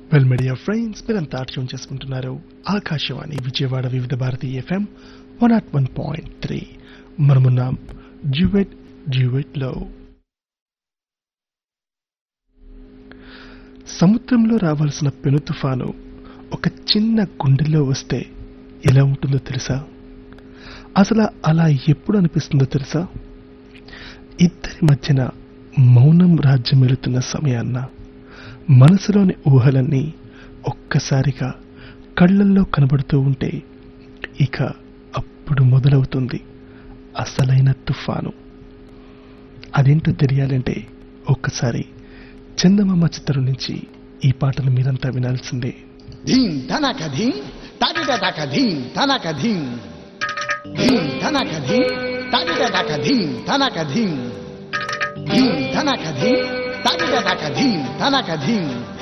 well media friends మీరంతా tune చేసుకుంటున్నారు Akashvani Vijayawada Vividh Bharati FM one nought one point three మనమున్నాం duet డ్యూవెట్లో సముద్రంలో రావాల్సిన పెను తుఫాను ఒక చిన్న గుండెల్లో వస్తే ఎలా ఉంటుందో తెలుసా అసలు అలా ఎప్పుడు అనిపిస్తుందో తెలుసా ఇద్దరి మధ్యన మౌనం రాజ్యం వెళుతున్న సమయాన్న మనసులోని ఊహలన్నీ ఒక్కసారిగా కళ్ళల్లో కనబడుతూ ఉంటే ఇక అప్పుడు మొదలవుతుంది అసలైన తుఫాను అదేంటో తెలియాలంటే ఒక్కసారి చందమామ చిత్రం నుంచి ఈ పాటను మీరంతా వినాల్సిందే ధీం ధనక ధీం తాడిట టక ధీం ధనక ధీం ధీం ధనక ధీం తాడిట టక ధీం ధనక ధీం ధీం ధనక ధీం తాడిట టక ధీం ధనక ధీం